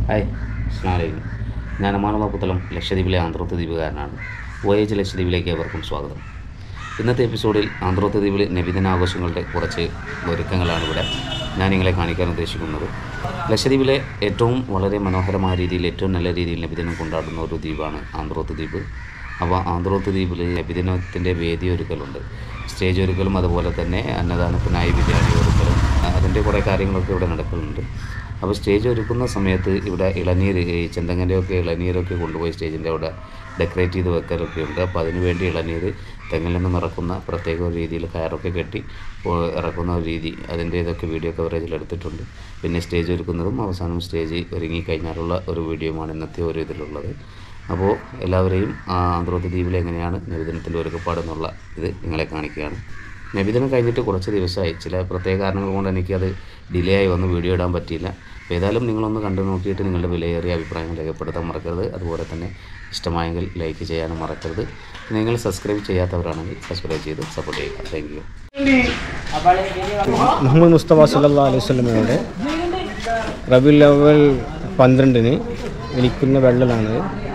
Hi അസ്ലാമലൈക്കും ഞാൻ അമാനുള്ള പുത്തലം ലക്ഷദ്വീപിലെ Androth ദ്വീപുകാരനാണ് voyage ലക്ഷദ്വീപിലേക്ക് ഏവർക്കും സ്വാഗതം ഇന്നത്തെ എപ്പിസോഡിൽ ആന്ധ്രോത്ത് ദ്വീപിലെ നബിദിനാഘോഷങ്ങളുടെ കുറച്ച് ഒരുക്കങ്ങളാണ് ഇവിടെ ഞാൻ നിങ്ങളെ കാണിക്കാൻ ഉദ്ദേശിക്കുന്നത് ലക്ഷദ്വീപിലെ ഏറ്റവും വളരെ മനോഹരമായ രീതിയിൽ ഏറ്റവും നല്ല രീതിയിൽ നബിദിനം കൊണ്ടാടുന്ന ഒരു ദ്വീപാണ് ആന്ധ്രോത്ത് ദ്വീപ് അപ്പോൾ ആന്ധ്രോത്ത് ദ്വീപിൽ നബിദിനത്തിൻ്റെ വേദി ഒരുക്കലുണ്ട് സ്റ്റേജ് ഒരുക്കലും അതുപോലെ തന്നെ അന്നദാനത്തിനായി ബിരിയാണി ഒരുക്കലും അതിൻ്റെ കുറേ കാര്യങ്ങളൊക്കെ ഇവിടെ നടക്കുന്നുണ്ട് അപ്പോൾ സ്റ്റേജ് ഒരുക്കുന്ന സമയത്ത് ഇവിടെ ഇളനീർ ഈ ചെന്തങ്ങൻ്റെയൊക്കെ ഇളനീരൊക്കെ കൊണ്ടുപോയി സ്റ്റേജിൻ്റെ അവിടെ ഡെക്കറേറ്റ് ചെയ്ത് വെക്കലൊക്കെ ഉണ്ട് അപ്പോൾ അതിന് വേണ്ടി ഇളനീർ തെങ്ങിൽ നിന്നും ഇറക്കുന്ന പ്രത്യേക ഒരു രീതിയിൽ കയറൊക്കെ കെട്ടി ഓ- ഇറക്കുന്ന ഒരു രീതി അതിൻ്റെ ഇതൊക്കെ വീഡിയോ കവറേജിൽ എടുത്തിട്ടുണ്ട് പിന്നെ സ്റ്റേജ് ഒരുക്കുന്നതും അവസാനം സ്റ്റേജ് ഒരുങ്ങി കഴിഞ്ഞാലുള്ള ഒരു വീഡിയോയുമാണ് ഇന്നത്തെ ഒരു ഇതിലുള്ളത് അപ്പോൾ എല്ലാവരെയും ആ ആന്ധ്രോത്ത് ദ്വീപിൽ എങ്ങനെയാണ് നബിദിനത്തിൻ്റെ ഒരുക്കപ്പാടെന്നുള്ള ഇത് നിങ്ങളെ കാണിക്കുകയാണ് നബിദിനം കഴിഞ്ഞിട്ട് കുറച്ച് ദിവസമായി ചില പ്രത്യേക കാരണങ്ങൾ കൊണ്ട് എനിക്കത് ഡിലേ ആയി വന്ന് വീഡിയോ ഇടാൻ പറ്റിയില്ല അപ്പോൾ ഏതായാലും നിങ്ങളൊന്ന് കണ്ടു നോക്കിയിട്ട് നിങ്ങളുടെ വിലയേറിയ അഭിപ്രായങ്ങൾ രേഖപ്പെടുത്താൻ മറക്കരുത് അതുപോലെ തന്നെ ഇഷ്ടമായെങ്കിൽ ലൈക്ക് ചെയ്യാനും മറക്കരുത് നിങ്ങൾ സബ്സ്ക്രൈബ് ചെയ്യാത്തവരാണെങ്കിൽ സബ്സ്ക്രൈബ് ചെയ്ത് സപ്പോർട്ട് ചെയ്യുക താങ്ക് യു മുഹമ്മദ് മുസ്തഫ സല്ലാ അലൈഹി സ്വലമയുടെ റബി ലെവൽ പന്ത്രണ്ടിന് വിളിക്കുന്ന വെള്ളമാണ്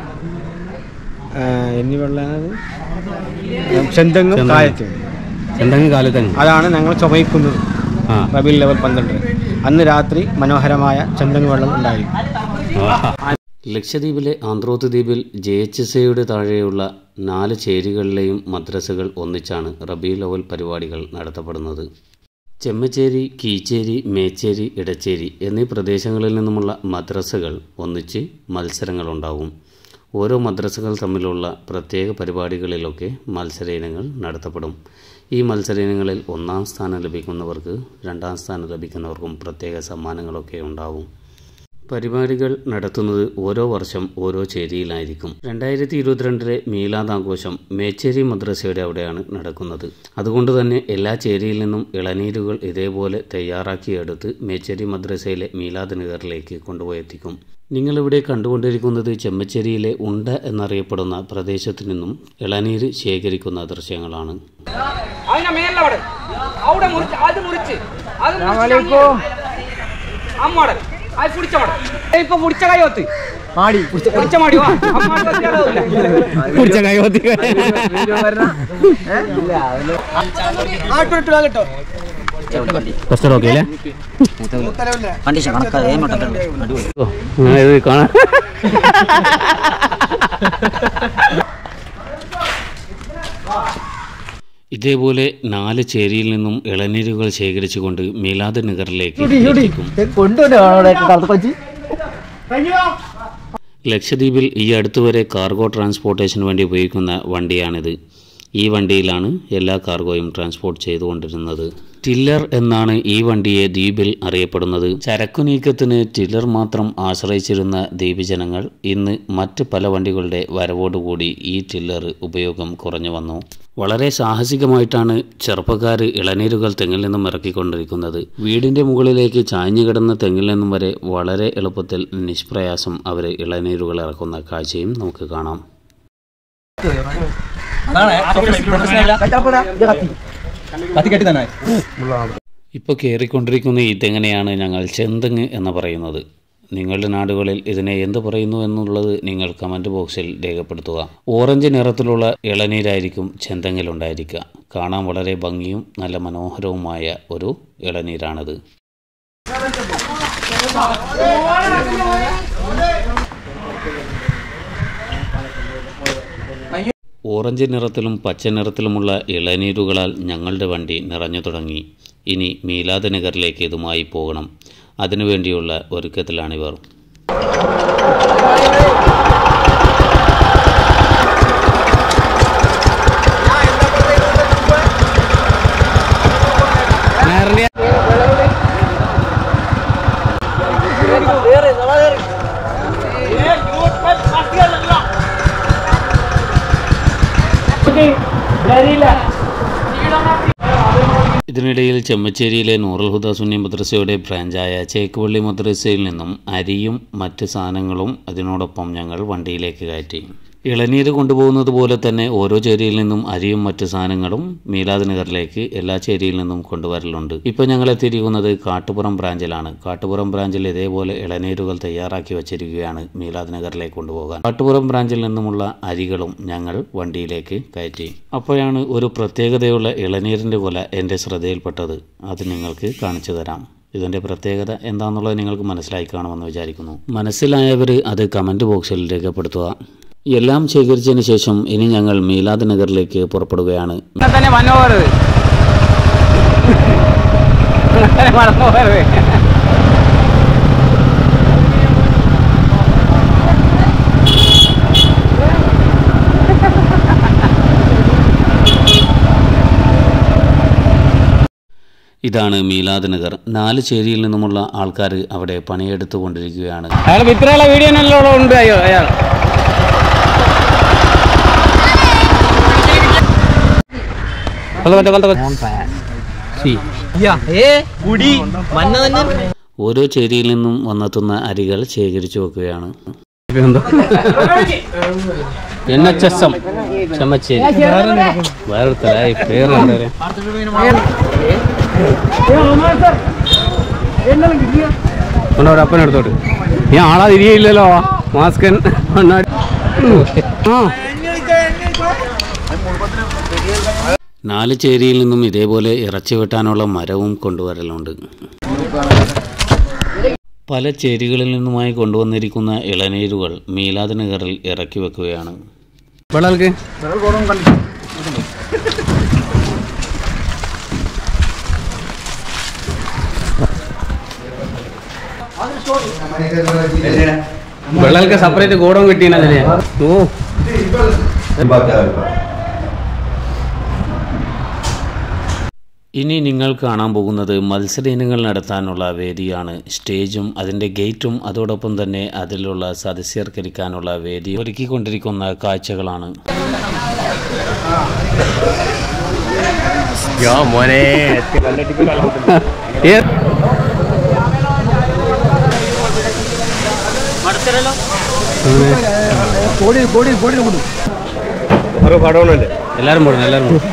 എന്നീ വെള്ളമാണ് ചെന്തങ്ങും കായത്തും എന്തെങ്കിലും കാലത്തന്നെ അതാണ് ഞങ്ങൾ ചുമയിക്കുന്നത് ആ റബി ലെവൽ പന്ത്രണ്ട് അന്ന് രാത്രി മനോഹരമായ ചെന്തങ്ങ് വെള്ളം ഉണ്ടായിരിക്കും ലക്ഷദ്വീപിലെ ആന്ധ്രോത്ത് ദ്വീപിൽ ജെ എച്ച് എസ് എയുടെ താഴെയുള്ള നാല് ചേരികളിലെയും മദ്രസകൾ ഒന്നിച്ചാണ് റബി ലെവൽ പരിപാടികൾ നടത്തപ്പെടുന്നത് ചെമ്മച്ചേരി കീച്ചേരി മേച്ചേരി ഇടച്ചേരി എന്നീ പ്രദേശങ്ങളിൽ നിന്നുമുള്ള മദ്രസകൾ ഒന്നിച്ച് മത്സരങ്ങളുണ്ടാവും ഓരോ മദ്രസകൾ തമ്മിലുള്ള പ്രത്യേക പരിപാടികളിലൊക്കെ മത്സര ഇനങ്ങൾ നടത്തപ്പെടും ഈ മത്സര ഇനങ്ങളിൽ ഒന്നാം സ്ഥാനം ലഭിക്കുന്നവർക്ക് രണ്ടാം സ്ഥാനം ലഭിക്കുന്നവർക്കും പ്രത്യേക സമ്മാനങ്ങളൊക്കെ ഉണ്ടാവും പരിപാടികൾ നടത്തുന്നത് ഓരോ വർഷം ഓരോ ചേരിയിലായിരിക്കും രണ്ടായിരത്തി ഇരുപത്തിരണ്ടിലെ മീലാദ് ആഘോഷം മേച്ചേരി മദ്രസയുടെ അവിടെയാണ് നടക്കുന്നത് അതുകൊണ്ട് തന്നെ എല്ലാ ചേരിയിൽ നിന്നും ഇളനീരുകൾ ഇതേപോലെ തയ്യാറാക്കിയെടുത്ത് മേച്ചേരി മദ്രസയിലെ മീലാദ് നഗറിലേക്ക് കൊണ്ടുപോയി എത്തിക്കും നിങ്ങളിവിടെ കണ്ടുകൊണ്ടിരിക്കുന്നത് ചെമ്മച്ചേരിയിലെ ഉണ്ട എന്നറിയപ്പെടുന്ന പ്രദേശത്തു നിന്നും ഇളനീര് ശേഖരിക്കുന്ന ദൃശ്യങ്ങളാണ് അതിനെ മേലവിടെ അവിടെ മുറിച്ച് അത് മുറിച്ച് അത് മുറിച്ച് അമ്മോടെ അത് പിടിച്ച മട ഇപ്പൊ പിടിച്ച കൈവത്ത് മാടി പിടിച്ച മാടി വാ അമ്മാടി വത്തിയാലാവൂല. പിടിച്ച കൈവത്തി ഫസ്റ്റ് ഓക്കെ അല്ലേ കണ്ടീഷൻ കണക്കാതെ ഏൻ മട്ടത്തുണ്ട് ഇത് കാണാൻ ഇതേപോലെ നാല് ചേരിയിൽ നിന്നും ഇളനീരുകൾ ശേഖരിച്ചുകൊണ്ട് മീലാദ് നഗറിലേക്ക് എത്തിക്കും ലക്ഷദ്വീപിൽ ഈ അടുത്തുവരെ കാർഗോ ട്രാൻസ്പോർട്ടേഷന് വേണ്ടി ഉപയോഗിക്കുന്ന വണ്ടിയാണിത് ഈ വണ്ടിയിലാണ് എല്ലാ കാർഗോയും ട്രാൻസ്പോർട്ട് ചെയ്തുകൊണ്ടിരുന്നത് ടില്ലർ എന്നാണ് ഈ വണ്ടിയെ ദ്വീപിൽ അറിയപ്പെടുന്നത് ചരക്കു നീക്കത്തിന് ടില്ലർ മാത്രം ആശ്രയിച്ചിരുന്ന ദ്വീപ് ജനങ്ങൾ ഇന്ന് മറ്റ് പല വണ്ടികളുടെ വരവോടുകൂടി ഈ ടില്ലർ ഉപയോഗം കുറഞ്ഞു വന്നു വളരെ സാഹസികമായിട്ടാണ് ചെറുപ്പക്കാർ ഇളനീരുകൾ തെങ്ങിൽ നിന്നും ഇറക്കിക്കൊണ്ടിരിക്കുന്നത് വീടിന്റെ മുകളിലേക്ക് ചാഞ്ഞു കിടന്ന തെങ്ങിൽ നിന്നും വരെ വളരെ എളുപ്പത്തിൽ നിഷ്പ്രയാസം അവർ ഇളനീരുകൾ ഇറക്കുന്ന കാഴ്ചയും നമുക്ക് കാണാം ഇപ്പോൾ കയറിക്കൊണ്ടിരിക്കുന്ന ഈ തെങ്ങിനെയാണ് ഞങ്ങൾ ചെന്തെങ്ങ് എന്ന് പറയുന്നത് നിങ്ങളുടെ നാടുകളിൽ ഇതിനെ എന്ത് പറയുന്നു എന്നുള്ളത് നിങ്ങൾ കമൻറ്റ് ബോക്സിൽ രേഖപ്പെടുത്തുക ഓറഞ്ച് നിറത്തിലുള്ള ഇളനീരായിരിക്കും ചെന്തെങ്ങിലുണ്ടായിരിക്കുക കാണാൻ വളരെ ഭംഗിയും നല്ല മനോഹരവുമായ ഒരു ഇളനീരാണിത് ഓറഞ്ച് നിറത്തിലും പച്ച നിറത്തിലുമുള്ള ഇളനീരുകളാൽ ഞങ്ങളുടെ വണ്ടി നിറഞ്ഞു തുടങ്ങി ഇനി മീലാദ് നഗറിലേക്ക് ഇതുമായി പോകണം അതിനുവേണ്ടിയുള്ള ഒരുക്കത്തിലാണിവർ ഇതിനിടയിൽ ചെമ്മച്ചേരിയിലെ നൂറുൽ ഹുദ സുന്നി മദ്രസയുടെ ബ്രാഞ്ചായ ചേക്കുവള്ളി മദ്രസയിൽ നിന്നും അരിയും മറ്റ് സാധനങ്ങളും അതിനോടൊപ്പം ഞങ്ങൾ വണ്ടിയിലേക്ക് കയറ്റി ഇളനീര് കൊണ്ടുപോകുന്നത് പോലെ തന്നെ ഓരോ ചേരിയിൽ നിന്നും അരിയും മറ്റു സാധനങ്ങളും മീലാദ് നഗറിലേക്ക് എല്ലാ ചേരിയിൽ നിന്നും കൊണ്ടുവരലുണ്ട് ഇപ്പോൾ ഞങ്ങൾ എത്തിയിരിക്കുന്നത് കാട്ടുപുറം ബ്രാഞ്ചിലാണ് കാട്ടുപുറം ബ്രാഞ്ചിൽ ഇതേപോലെ ഇളനീരുകൾ തയ്യാറാക്കി വച്ചിരിക്കുകയാണ് മീലാദ് നഗറിലേക്ക് കൊണ്ടുപോകാൻ കാട്ടുപുറം ബ്രാഞ്ചിൽ നിന്നുമുള്ള അരികളും ഞങ്ങൾ വണ്ടിയിലേക്ക് കയറ്റി അപ്പോഴാണ് ഒരു പ്രത്യേകതയുള്ള ഇളനീരിൻ്റെ കൊല എൻ്റെ ശ്രദ്ധയിൽപ്പെട്ടത് അത് നിങ്ങൾക്ക് കാണിച്ചു തരാം ഇതിൻ്റെ പ്രത്യേകത എന്താണെന്നുള്ളത് നിങ്ങൾക്ക് മനസ്സിലായി കാണുമെന്ന് വിചാരിക്കുന്നു മനസ്സിലായവർ അത് കമൻറ്റ് ബോക്സിൽ രേഖപ്പെടുത്തുക എല്ലാം ശേഖരിച്ചതിന് ശേഷം ഇനി ഞങ്ങൾ മീലാദ് നഗറിലേക്ക് പുറപ്പെടുകയാണ് ഇങ്ങനെ തന്നെ മനോഹരത് മനോഹരത് ഇതാണ് മീലാദ് നഗർ നാല് ചേരിയിൽ നിന്നുമുള്ള ആൾക്കാർ അവിടെ പണിയെടുത്തു കൊണ്ടിരിക്കുകയാണ് അയാൾ ഇത്രയുള്ള വീഡിയോ നല്ലോണം ഉണ്ട് അയ്യോ അയാൾ ഓരോ ചേരിയിൽ നിന്നും വന്നെത്തുന്ന അരികൾ ശേഖരിച്ചു വെക്കുകയാണ് N H S M Chemmacheri വേറെ പേര് കൊണ്ടോടെ അപ്പനെടുത്തോട്ട് ഈ ആളാ തിരിയില്ലല്ലോ മാസ്കൻ കണ്ണാടി ആ നാല് ചേരിയിൽ നിന്നും ഇതേപോലെ ഇറച്ചി വെട്ടാനുള്ള മരവും കൊണ്ടുവരലുണ്ട് പല ചേരികളിൽ നിന്നുമായി കൊണ്ടുവന്നിരിക്കുന്ന ഇളനീരുകൾ മീലാദ് നഗറിൽ ഇറക്കി വെക്കുകയാണ് വെള്ളാൾക്ക് വെള്ളാൾക്ക് സെപ്പറേറ്റ് ഗോഡം കിട്ടീനല്ലേ ഓ ഇനി നിങ്ങൾ കാണാൻ പോകുന്നത് മത്സര ഇനങ്ങൾ നടത്താനുള്ള വേദിയാണ് സ്റ്റേജും അതിൻ്റെ ഗേറ്റും അതോടൊപ്പം തന്നെ അതിലുള്ള സദസ്യർക്കരിക്കാനുള്ള വേദി ഒരുക്കിക്കൊണ്ടിരിക്കുന്ന കാഴ്ചകളാണ് മോനെ എല്ലാരും പോടും എല്ലാരും പോടും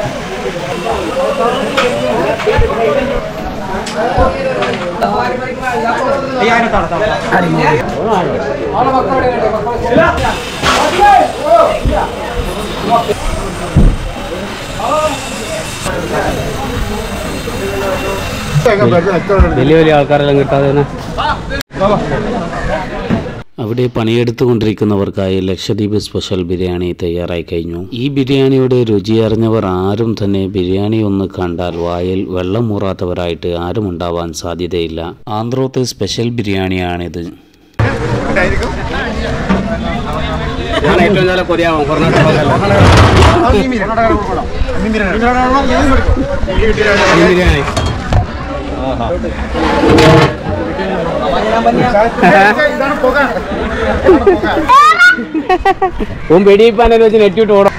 വലിയ വലിയ ആൾക്കാരെല്ലാം കിട്ടാതെ തന്നെ അവിടെ പണിയെടുത്തുകൊണ്ടിരിക്കുന്നവർക്കായി ലക്ഷദ്വീപ് സ്പെഷ്യൽ ബിരിയാണി തയ്യാറായി കഴിഞ്ഞു ഈ ബിരിയാണിയുടെ രുചി അറിഞ്ഞവർ ആരും തന്നെ ബിരിയാണി ഒന്ന് കണ്ടാൽ വായിൽ വെള്ളം മൂറാത്തവരായിട്ട് ആരും ഉണ്ടാവാൻ സാധ്യതയില്ല ആന്ധ്രോത്തെ സ്പെഷ്യൽ ബിരിയാണിയാണിത് ഞാൻ ഏറ്റവും നല്ല കൊറിയാവും കർണാടക ബിരിയാണി ഓൻ വെടിയിപ്പാനെ വെച്ച് നെറ്റിട്ട് ഓടാ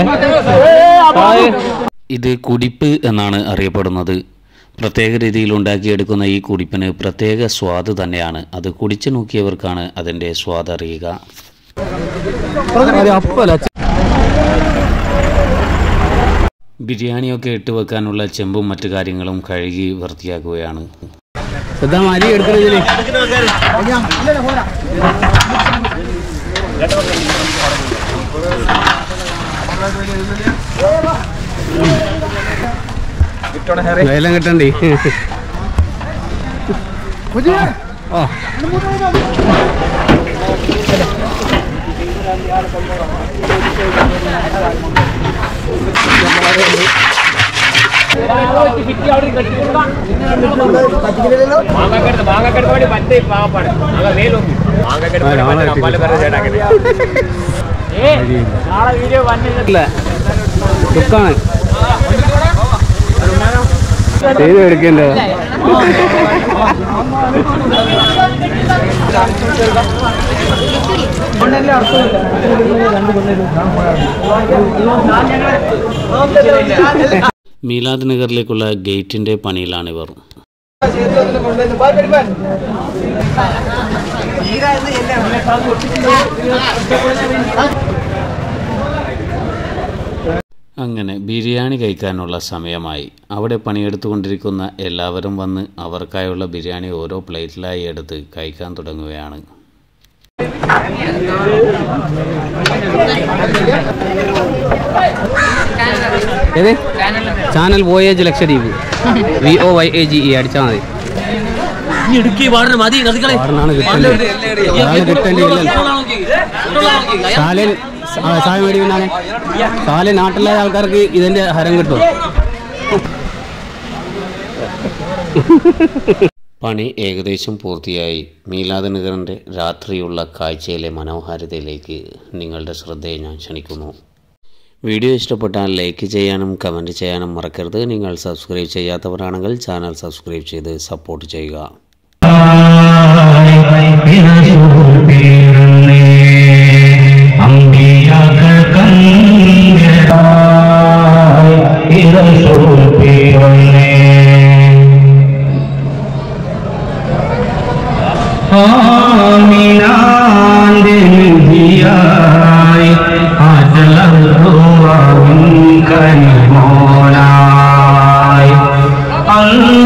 ഇത് കുടിപ്പ് എന്നാണ് അറിയപ്പെടുന്നത് പ്രത്യേക രീതിയിൽ ഉണ്ടാക്കിയെടുക്കുന്ന ഈ കുടിപ്പിന് പ്രത്യേക സ്വാദ് തന്നെയാണ് അത് കുടിച്ചു നോക്കിയവർക്കാണ് അതിൻ്റെ സ്വാദ് അറിയുക ബിരിയാണിയൊക്കെ ഇട്ട് വെക്കാനുള്ള ചെമ്പും മറ്റു കാര്യങ്ങളും കഴുകി വൃത്തിയാക്കുകയാണ് സദ്ദാം അരി എടുക്കണില്ലേ എല്ലാം കിട്ടണ്ടേ ഓ ഇല്ല ദുഃഖാണ് ചെയ്ത് എടുക്കേണ്ടത് മീലാദ് നഗറിലേക്കുള്ള ഗേറ്റിൻ്റെ പണിയിലാണിവർ അങ്ങനെ ബിരിയാണി കഴിക്കാനുള്ള സമയമായി അവിടെ പണിയെടുത്തുകൊണ്ടിരിക്കുന്ന എല്ലാവരും വന്ന് അവർക്കായുള്ള ബിരിയാണി ഓരോ പ്ലേറ്റിലായി എടുത്ത് കഴിക്കാൻ തുടങ്ങുകയാണ് ഏത് channel voyage Lakshadweep V O Y A G E അടിച്ചാൽ മതി പാടുന്നാണ് കിട്ടേണ്ടത് അതാണ് കിട്ടേണ്ടത് സാലൻ സായ മേടിക്കുന്നാണ് സാല നാട്ടിലെ ആൾക്കാർക്ക് ഇതിന്റെ ഹരം കിട്ടും പണി ഏകദേശം പൂർത്തിയായി മീലാദ് നഗറിൻ്റെ രാത്രിയുള്ള കാഴ്ചയിലെ മനോഹാരിതയിലേക്ക് നിങ്ങളുടെ ശ്രദ്ധയെ ഞാൻ ക്ഷണിക്കുന്നു വീഡിയോ ഇഷ്ടപ്പെട്ടാൽ ലൈക്ക് ചെയ്യാനും കമൻറ്റ് ചെയ്യാനും മറക്കരുത് നിങ്ങൾ സബ്സ്ക്രൈബ് ചെയ്യാത്തവരാണെങ്കിൽ ചാനൽ സബ്സ്ക്രൈബ് ചെയ്ത് സപ്പോർട്ട് ചെയ്യുക കനിമോനായി അല്ല